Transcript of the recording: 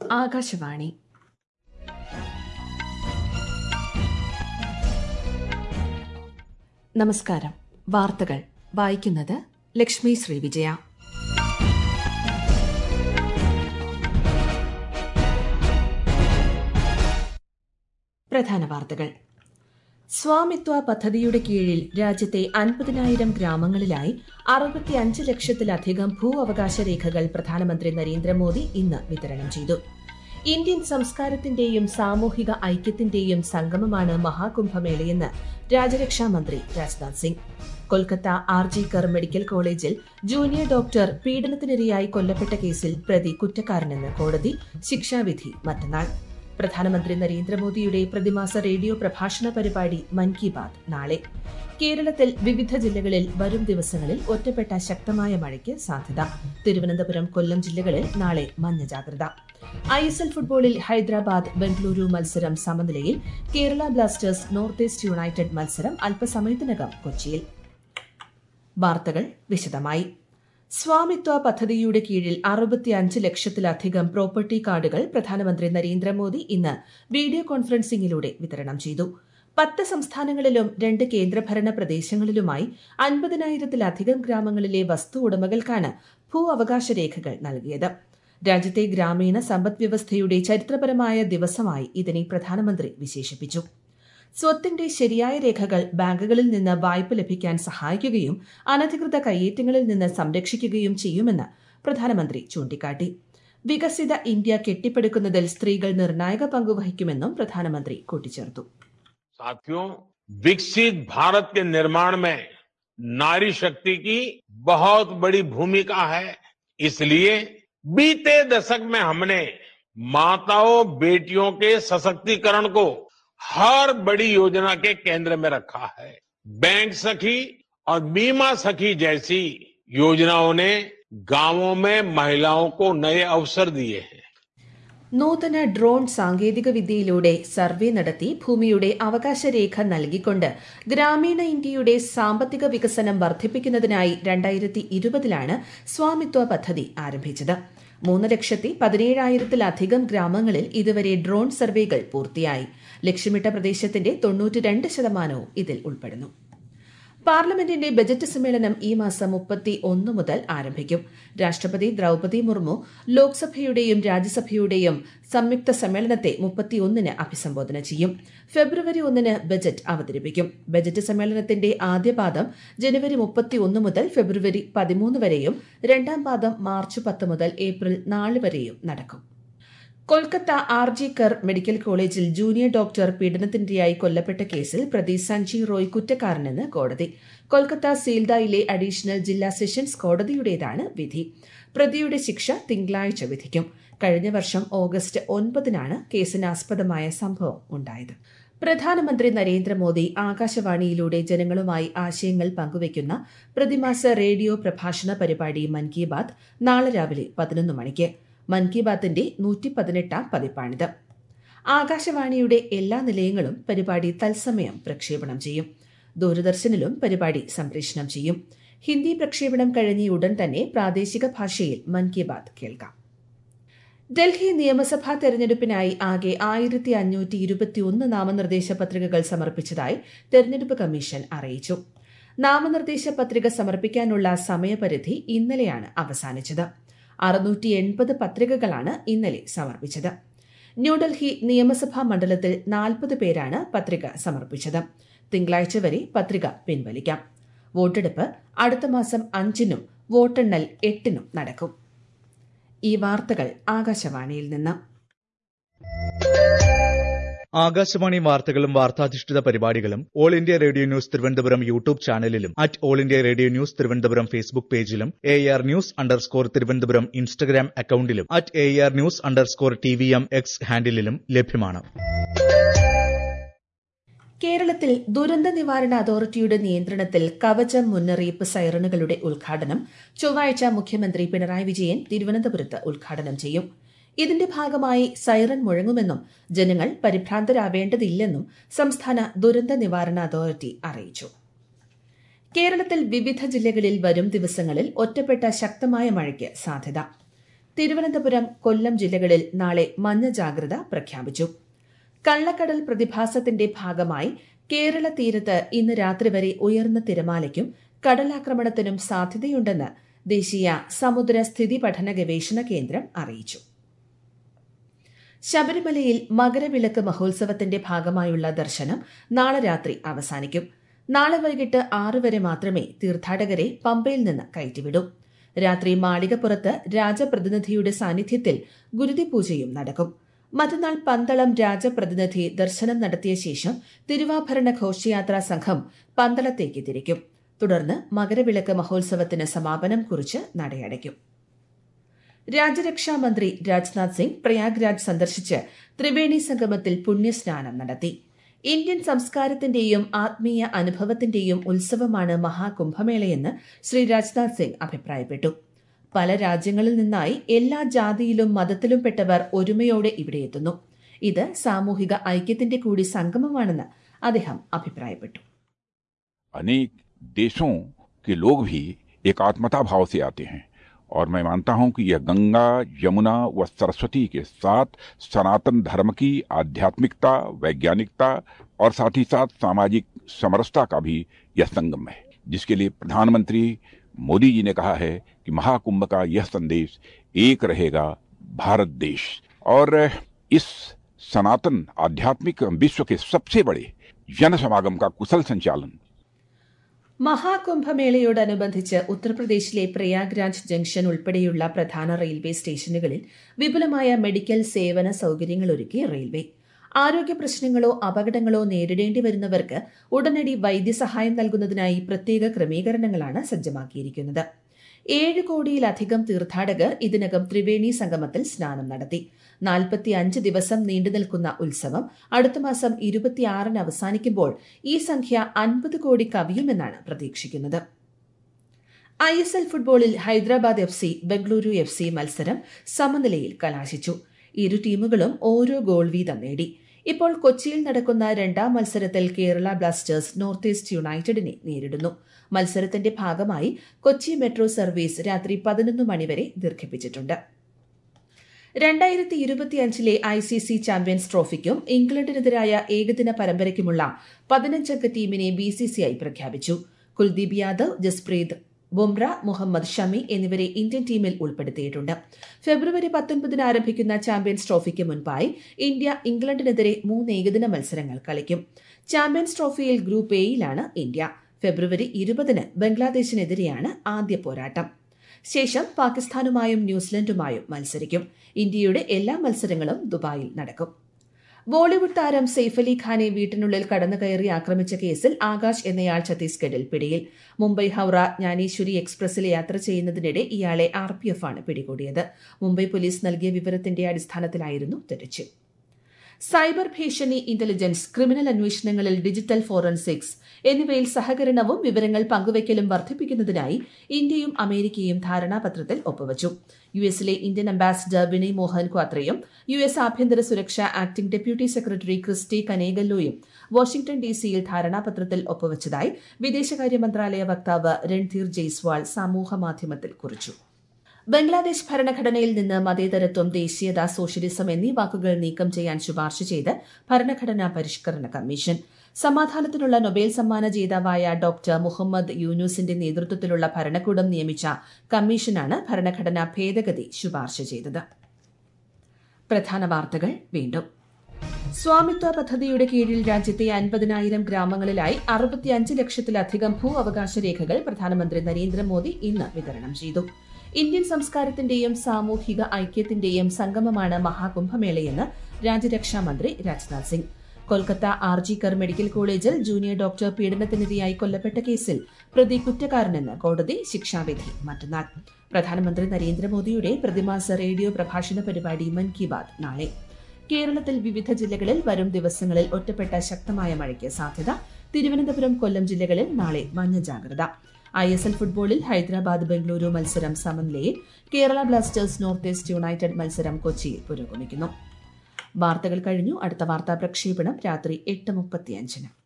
ആകാശവാണി നമസ്കാരം വാർത്തകൾ വായിക്കുന്നത് ലക്ഷ്മി ശ്രീവിജയ പ്രധാന വാർത്തകൾ സ്വാമിത്വ പദ്ധതിയുടെ കീഴിൽ രാജ്യത്തെ അൻപതിനായിരം ഗ്രാമങ്ങളിലായി അറുപത്തിയഞ്ച് ലക്ഷത്തിലധികം ഭൂ അവകാശ രേഖകൾ പ്രധാനമന്ത്രി നരേന്ദ്രമോദി ഇന്ന് വിതരണം ചെയ്തു ഇന്ത്യൻ സംസ്കാരത്തിന്റെയും സാമൂഹിക ഐക്യത്തിന്റെയും സംഗമമാണ് മഹാകുംഭമേളയെന്ന് രാജ്യരക്ഷാ മന്ത്രി Rajnath Singh Kolkata R G Kar medical കോളേജിൽ ജൂനിയർ ഡോക്ടർ പീഡനത്തിനിരയായി കൊല്ലപ്പെട്ട കേസിൽ പ്രതി കുറ്റക്കാരനെന്ന് കോടതി ശിക്ഷാവിധി മറ്റന്നാൾ പ്രധാനമന്ത്രി നരേന്ദ്രമോദിയുടെ പ്രതിമാസ റേഡിയോ പ്രഭാഷണ പരിപാടി മൻ കി ബാത് നാളെ കേരളത്തിൽ വിവിധ ജില്ലകളിൽ വരും ദിവസങ്ങളിൽ ഒറ്റപ്പെട്ട ശക്തമായ മഴയ്ക്ക് സാധ്യത തിരുവനന്തപുരം കൊല്ലം ജില്ലകളിൽ നാളെ മഞ്ഞ ജാഗ്രത ഐ എസ് എൽ ഫുട്ബോളിൽ ഹൈദരാബാദ് ബംഗളൂരു മത്സരം സമനിലയിൽ Kerala Blasters North East United മത്സരം അല്പസമയത്തിനകം കൊച്ചിയിൽ വാർത്തകൾ വിശദമായി സ്വാമിത്വ പദ്ധതിയുടെ കീഴിൽ അറുപത്തിയഞ്ച് ലക്ഷത്തിലധികം പ്രോപ്പർട്ടി കാർഡുകൾ പ്രധാനമന്ത്രി നരേന്ദ്രമോദി ഇന്ന് വീഡിയോ കോൺഫറൻസിംഗിലൂടെ വിതരണം ചെയ്തു പത്ത് സംസ്ഥാനങ്ങളിലും രണ്ട് കേന്ദ്രഭരണ പ്രദേശങ്ങളിലുമായി അൻപതിനായിരത്തിലധികം ഗ്രാമങ്ങളിലെ വസ്തു ഉടമകൾക്കാണ് ഭൂ അവകാശ രേഖകൾ നൽകിയത് രാജ്യത്തെ ഗ്രാമീണ സമ്പദ് വ്യവസ്ഥയുടെ ചരിത്രപരമായ ദിവസമായി ഇതിനെ പ്രധാനമന്ത്രി വിശേഷിപ്പിച്ചു സ്വത്തിന്റെ ശരിയായ രേഖകൾ ബാങ്കുകളിൽ നിന്ന് വായ്പ ലഭിക്കാൻ സഹായിക്കുകയും അനധികൃത കയ്യേറ്റങ്ങളിൽ നിന്ന് സംരക്ഷിക്കുകയും ചെയ്യുമെന്ന് പ്രധാനമന്ത്രി ചൂണ്ടിക്കാട്ടി വികസിത ഇന്ത്യ കെട്ടിപ്പടുക്കുന്നതിൽ സ്ത്രീകൾ നിർണായക പങ്കുവഹിക്കുമെന്നും പ്രധാനമന്ത്രി കൂട്ടിച്ചേർത്തു साथियों विकसित भारत के निर्माण में नारी शक्ति की बहुत बड़ी भूमिका है इसलिए बीते दशक में हमने माताओं बेटियों के सशक्तिकरण को हर बड़ी योजना के केंद्र में रखा है बैंक सखी और बीमा सखी जैसी योजनाओं ने गांवों में महिलाओं को नए अवसर दिए हैं നൂതന ഡ്രോൺ സാങ്കേതിക വിദ്യയിലൂടെ സർവേ നടത്തി ഭൂമിയുടെ അവകാശരേഖ നൽകിക്കൊണ്ട് ഗ്രാമീണ ഇന്ത്യയുടെ സാമ്പത്തിക വികസനം വർദ്ധിപ്പിക്കുന്നതിനായി രണ്ടായിരത്തി ഇരുപതിലാണ് സ്വാമിത്വ പദ്ധതി ആരംഭിച്ചത് മൂന്ന് ലക്ഷത്തി പതിനേഴായിരത്തിലധികം ഗ്രാമങ്ങളിൽ ഇതുവരെ ഡ്രോൺ സർവേകൾ പൂർത്തിയായി ലക്ഷ്യമിട്ട പ്രദേശത്തിന്റെ തൊണ്ണൂറ്റിരണ്ട് ശതമാനവും ഇതിൽ ഉൾപ്പെടുന്നു പാർലമെന്റിന്റെ ബജറ്റ് സമ്മേളനം ഈ മാസം മുപ്പത്തി ഒന്ന് മുതൽ ആരംഭിക്കും രാഷ്ട്രപതി ദ്രൌപതി മുർമു ലോക്സഭയുടെയും രാജ്യസഭയുടെയും സംയുക്ത സമ്മേളനത്തെ മുപ്പത്തിയൊന്നിന് അഭിസംബോധന ചെയ്യും ഫെബ്രുവരി ഒന്നിന് ബജറ്റ് അവതരിപ്പിക്കും ബജറ്റ് സമ്മേളനത്തിന്റെ ആദ്യപാദം ജനുവരി മുപ്പത്തിയൊന്ന് മുതൽ ഫെബ്രുവരി പതിമൂന്ന് വരെയും രണ്ടാം പാദം മാർച്ച് പത്ത് മുതൽ ഏപ്രിൽ നാല് വരെയും നടക്കും Kolkata R G Kar medical കോളേജിൽ ജൂനിയർ ഡോക്ടർ പീഡനത്തിനിരയായി കൊല്ലപ്പെട്ട കേസിൽ പ്രതി സഞ്ജയ് റോയ് കുറ്റക്കാരനെന്ന് കോടതി കൊൽക്കത്ത സീൽദായിലെ അഡീഷണൽ ജില്ലാ സെഷൻസ് കോടതിയുടേതാണ് വിധി പ്രതിയുടെ ശിക്ഷ തിങ്കളാഴ്ച വിധിക്കും കഴിഞ്ഞ വർഷം ഓഗസ്റ്റ് ഒൻപതിനാണ് കേസിനാസ്പദമായ സംഭവം ഉണ്ടായത് പ്രധാനമന്ത്രി നരേന്ദ്രമോദി ആകാശവാണിയിലൂടെ ജനങ്ങളുമായി ആശയങ്ങൾ പങ്കുവയ്ക്കുന്ന പ്രതിമാസ റേഡിയോ പ്രഭാഷണ പരിപാടി മൻ കി ബാത് നാളെ രാവിലെ പതിനൊന്ന് മണിക്ക് മൻ കി ബാത്തിന്റെ നൂറ്റി പതിനെട്ടാം പതിപ്പാണിത് ആകാശവാണിയുടെ എല്ലാ നിലയങ്ങളും പരിപാടി തത്സമയം പ്രക്ഷേപണം ചെയ്യും ദൂരദർശനിലും പരിപാടി സംപ്രേഷണം ചെയ്യും ഹിന്ദി പ്രക്ഷേപണം കഴിഞ്ഞ ഉടൻ തന്നെ പ്രാദേശിക ഭാഷയിൽ മൻ കി ബാത് കേൾക്കാം ഡൽഹി നിയമസഭാ തെരഞ്ഞെടുപ്പിനായി ആകെ ആയിരത്തി അഞ്ഞൂറ്റി ഇരുപത്തിയൊന്ന് നാമനിർദ്ദേശ പത്രികകൾ സമർപ്പിച്ചതായി തെരഞ്ഞെടുപ്പ് കമ്മീഷൻ അറിയിച്ചു നാമനിർദ്ദേശ പത്രിക സമർപ്പിക്കാനുള്ള സമയപരിധി ഇന്നലെയാണ് അവസാനിച്ചത് അറുന്നൂറ്റി എൺപത് പത്രികകളാണ് ഇന്നലെ സമർപ്പിച്ചത് ന്യൂഡൽഹി നിയമസഭാ മണ്ഡലത്തിൽ നാൽപ്പത് പേരാണ് പത്രിക സമർപ്പിച്ചത് തിങ്കളാഴ്ച വരെ പത്രിക പിൻവലിക്കാം വോട്ടെടുപ്പ് അടുത്ത മാസം അഞ്ചിനും വോട്ടെണ്ണൽ എട്ടിനും നടക്കും ഈ വാർത്തകൾ ആകാശവാണിയിൽ നിന്ന് ആകാശവാണി വാർത്തകളും വാർത്താധിഷ്ഠിത പരിപാടികളും All India Radio news Thiruvananthapuram YouTube ചാനലിലും at All India Radio news Thiruvananthapuram Facebook പേജിലും A R news underscore Thiruvananthapuram Instagram അക്കൌണ്ടിലും at A R news underscore T V M X ഹാൻഡിലും ലഭ്യമാണ് കേരളത്തിൽ ദുരന്ത നിവാരണ അതോറിറ്റിയുടെ നിയന്ത്രണത്തിൽ കവചം മുന്നറിയിപ്പ് സൈറണുകളുടെ ഉദ്ഘാടനം ചൊവ്വാഴ്ച മുഖ്യമന്ത്രി പിണറായി വിജയൻ തിരുവനന്തപുരത്ത് ഉദ്ഘാടനം ചെയ്യും ഇതിന്റെ ഭാഗമായി സൈറൺ മുഴങ്ങുമെന്നും ജനങ്ങൾ പരിഭ്രാന്തരാവേണ്ടതില്ലെന്നും സംസ്ഥാന ദുരന്ത നിവാരണ അതോറിറ്റി അറിയിച്ചു കേരളത്തിൽ വിവിധ ജില്ലകളിൽ വരും ദിവസങ്ങളിൽ ഒറ്റപ്പെട്ട ശക്തമായ മഴയ്ക്ക് സാധ്യത തിരുവനന്തപുരം കൊല്ലം ജില്ലകളിൽ നാളെ മഞ്ഞ ജാഗ്രത പ്രഖ്യാപിച്ചു കള്ളക്കടൽ പ്രതിഭാസത്തിന്റെ ഭാഗമായി കേരള തീരത്ത് ഇന്ന് രാത്രി വരെ ഉയർന്ന തിരമാലയ്ക്കും കടലാക്രമണത്തിനും സാധ്യതയുണ്ടെന്ന് ദേശീയ സമുദ്ര സ്ഥിതി പഠന ഗവേഷണ കേന്ദ്രം അറിയിച്ചു ശബരിമലയിൽ മകരവിളക്ക് മഹോത്സവത്തിന്റെ ഭാഗമായുള്ള ദർശനം നാളെ രാത്രി അവസാനിക്കും നാളെ വൈകിട്ട് ആറ് വരെ മാത്രമേ തീർത്ഥാടകരെ പമ്പയിൽ നിന്ന് കയറ്റിവിടൂ രാത്രി മാളികപ്പുറത്ത് രാജപ്രതിനിധിയുടെ സാന്നിധ്യത്തിൽ ഗുരുതി പൂജയും നടക്കും മറ്റന്നാൾ പന്തളം രാജപ്രതിനിധി ദർശനം നടത്തിയ ശേഷം തിരുവാഭരണ ഘോഷയാത്രാ സംഘം പന്തളത്തേക്ക് തിരിക്കും തുടർന്ന് മകരവിളക്ക് മഹോത്സവത്തിന് സമാപനം കുറിച്ച് നടയടയ്ക്കും രാജ്യരക്ഷാ മന്ത്രി രാജ്നാഥ് സിംഗ് പ്രയാഗ്രാജ് സന്ദർശിച്ച് ത്രിവേണി സംഗമത്തിൽ പുണ്യസ്നാനം നടത്തി ഇന്ത്യൻ സംസ്കാരത്തിന്റെയും ആത്മീയ അനുഭവത്തിന്റെയും ഉത്സവമാണ് മഹാകുംഭമേളയെന്ന് ശ്രീ രാജ്നാഥ് സിംഗ് അഭിപ്രായപ്പെട്ടു പല രാജ്യങ്ങളിൽ നിന്നായി എല്ലാ ജാതിയിലും മതത്തിലും പെട്ടവർ ഒരുമയോടെ ഇവിടെ എത്തുന്നു ഇത് സാമൂഹിക ഐക്യത്തിന്റെ കൂടി സംഗമമാണെന്ന് അദ്ദേഹം അഭിപ്രായപ്പെട്ടു अनेक देशों के लोग भी एकात्मता भाव से आते हैं और मैं मानता हूं कि यह गंगा यमुना व सरस्वती के साथ सनातन धर्म की आध्यात्मिकता वैज्ञानिकता और साथ ही साथ सामाजिक समरसता का भी यह संगम है जिसके लिए प्रधानमंत्री मोदी जी ने कहा है कि महाकुंभ का यह संदेश एक रहेगा भारत देश और इस सनातन आध्यात्मिक विश्व के सबसे बड़े जन समागम का कुशल संचालन മഹാകുംഭമേളയോടനുബന്ധിച്ച് ഉത്തർപ്രദേശിലെ പ്രയാഗ്രാജ് ജംഗ്ഷൻ ഉൾപ്പെടെയുള്ള പ്രധാന റെയിൽവേ സ്റ്റേഷനുകളിൽ വിപുലമായ മെഡിക്കൽ സേവന സൌകര്യങ്ങൾ ഒരുക്കി റെയിൽവേ ആരോഗ്യ പ്രശ്നങ്ങളോ അപകടങ്ങളോ നേരിടേണ്ടി വരുന്നവർക്ക് ഉടനടി വൈദ്യസഹായം നൽകുന്നതിനായി പ്രത്യേക ക്രമീകരണങ്ങളാണ് സജ്ജമാക്കിയിരിക്കുന്നത് ഏഴ് കോടിയിലധികം തീർത്ഥാടകർ ഇതിനകം ത്രിവേണി സംഗമത്തിൽ സ്നാനം നടത്തി നാൽപ്പത്തിയഞ്ച് ദിവസം നീണ്ടു നിൽക്കുന്ന ഉത്സവം അടുത്ത മാസം ഇരുപത്തിയാറിന് അവസാനിക്കുമ്പോൾ ഈ സംഖ്യ അൻപത് കോടി കവിയുമെന്നാണ് പ്രതീക്ഷിക്കുന്നത് ഐ എസ് എൽ ഫുട്ബോളിൽ Hyderabad F C Bengaluru F C മത്സരം സമനിലയിൽ കലാശിച്ചു ഇരു ടീമുകളും ഓരോ ഗോൾ വീതം നേടി ഇപ്പോൾ കൊച്ചിയിൽ നടക്കുന്ന രണ്ടാം മത്സരത്തിൽ കേരള ബ്ലാസ്റ്റേഴ്സ് നോർത്ത് ഈസ്റ്റ് യുണൈറ്റഡിനെ നേരിടുന്നു മത്സരത്തിന്റെ ഭാഗമായി കൊച്ചി മെട്രോ സർവീസ് രാത്രി പതിനൊന്ന് മണിവരെ ദീർഘിപ്പിച്ചിട്ടുണ്ട് രണ്ടായിരത്തി ഇരുപത്തിയഞ്ചിലെ ഐ സി സി ചാമ്പ്യൻസ് ട്രോഫിക്കും ഇംഗ്ലണ്ടിനെതിരായ ഏകദിന പരമ്പരയ്ക്കുമുള്ള പതിനഞ്ചംഗ ടീമിനെ ബി സി സി ഐ പ്രഖ്യാപിച്ചു കുൽദീപ് യാദവ് ജസ്പ്രീത് ബുംറ മുഹമ്മദ് ഷമി എന്നിവരെ ഇന്ത്യൻ ടീമിൽ ഉൾപ്പെടുത്തിയിട്ടുണ്ട് ഫെബ്രുവരി പത്തൊൻപതിന് ആരംഭിക്കുന്ന ചാമ്പ്യൻസ് ട്രോഫിക്ക് മുൻപായി ഇന്ത്യ ഇംഗ്ലണ്ടിനെതിരെ മൂന്ന് ഏകദിന മത്സരങ്ങൾ കളിക്കും ചാമ്പ്യൻസ് ട്രോഫിയിൽ ഗ്രൂപ്പ് എയിലാണ് ഇന്ത്യ ഫെബ്രുവരി ഇരുപതിന് ബംഗ്ലാദേശിനെതിരെയാണ് ആദ്യ പോരാട്ടം ശേഷം പാകിസ്ഥാനുമായും ന്യൂസിലൻഡുമായും മത്സരിക്കും ഇന്ത്യയുടെ എല്ലാ മത്സരങ്ങളും ദുബായിൽ നടക്കും ബോളിവുഡ് താരം സെയ്ഫ് അലി ഖാനെ വീട്ടിനുള്ളിൽ കടന്നുകയറി ആക്രമിച്ച കേസിൽ ആകാശ് എന്നയാൾ ഛത്തീസ്ഗഡിൽ പിടിയിൽ മുംബൈ ഹൌറ ജ്ഞാനേശ്വരി എക്സ്പ്രസിൽ യാത്ര ചെയ്യുന്നതിനിടെ ഇയാളെ ആർ പി എഫ് ആണ് പിടികൂടിയത് മുംബൈ പോലീസ് നൽകിയ വിവരത്തിന്റെ അടിസ്ഥാനത്തിലായിരുന്നു തെരച്ചിൽ സൈബർ ഭീഷണി ഇന്റലിജൻസ് ക്രിമിനൽ അന്വേഷണങ്ങളിൽ ഡിജിറ്റൽ ഫോറൻസിക്സ് എന്നിവയിൽ സഹകരണവും വിവരങ്ങൾ പങ്കുവയ്ക്കലും വർദ്ധിപ്പിക്കുന്നതിനായി ഇന്ത്യയും അമേരിക്കയും ധാരണാപത്രത്തിൽ ഒപ്പുവച്ചു യു എസിലെ ഇന്ത്യൻ അംബാസിഡർ വിനയ് മോഹൻ ക്വാത്രയും യു എസ് ആഭ്യന്തര സുരക്ഷാ ആക്ടിംഗ് ഡെപ്യൂട്ടി സെക്രട്ടറി ക്രിസ്റ്റി കനേഗല്ലോയും വാഷിംഗ്ടൺ ഡി സിയിൽ ധാരണാപത്രത്തിൽ ഒപ്പുവച്ചതായി വിദേശകാര്യ മന്ത്രാലയ വക്താവ് രൺധീർ ജയ്സ്വാൾ സമൂഹമാധ്യമത്തിൽ കുറിച്ചു ബംഗ്ലാദേശ് ഭരണഘടനയിൽ നിന്ന് മതേതരത്വം ദേശീയത സോഷ്യലിസം എന്നീ വാക്കുകൾ നീക്കം ചെയ്യാൻ ശുപാർശ ചെയ്ത് ഭരണഘടനാ പരിഷ്കരണ കമ്മീഷൻ സമാധാനത്തിനുള്ള നൊബേൽ സമ്മാന ജേതാവായ ഡോക്ടർ മുഹമ്മദ് യൂനുസിന്റെ നേതൃത്വത്തിലുള്ള ഭരണകൂടം നിയമിച്ച കമ്മീഷനാണ് ഭരണഘടനാ ഭേദഗതി ശുപാർശ ചെയ്തത് പ്രധാന വാർത്തകൾ വീണ്ടും സ്വാമിത്വ പദ്ധതിയുടെ കീഴിൽ രാജ്യത്തെ അൻപതിനായിരം ഗ്രാമങ്ങളിലായി അറുപത്തിയഞ്ച് ലക്ഷത്തിലധികം ഭൂ അവകാശ രേഖകൾ പ്രധാനമന്ത്രി നരേന്ദ്രമോദി ഇന്ന് വിതരണം ചെയ്തു ഇന്ത്യൻ സംസ്കാരത്തിന്റെയും സാമൂഹിക ഐക്യത്തിന്റെയും സംഗമമാണ് മഹാകുംഭമേളയെന്ന് രാജ്യരക്ഷാ മന്ത്രി Rajnath Singh Kolkata R G Kar medical കോളേജിൽ ജൂനിയർ ഡോക്ടർ പീഡനത്തിനിരയായി കൊല്ലപ്പെട്ട കേസിൽ പ്രതി കുറ്റക്കാരനെന്ന് കോടതി ശിക്ഷാവിധി മറ്റന്നാൾ പ്രധാനമന്ത്രി നരേന്ദ്രമോദിയുടെ പ്രതിമാസ റേഡിയോ പ്രഭാഷണ പരിപാടി മൻ കി ബാത് നാളെ കേരളത്തിൽ വിവിധ ജില്ലകളിൽ വരും ദിവസങ്ങളിൽ ഒറ്റപ്പെട്ട ശക്തമായ മഴയ്ക്ക് സാധ്യത തിരുവനന്തപുരം കൊല്ലം ജില്ലകളിൽ നാളെ മഞ്ഞ ജാഗ്രത ഐ എസ് എൽ ഫുട്ബോളിൽ ഹൈദരാബാദ് ബംഗളൂരു മത്സരം സമനിലയിൽ Kerala Blasters North East United മത്സരം കൊച്ചിയിൽ പുരോഗമിക്കുന്നു വാർത്തകൾ കഴിഞ്ഞു അടുത്ത വാർത്താ പ്രക്ഷേപണം രാത്രി എട്ട് മുപ്പത്തിയഞ്ചിന്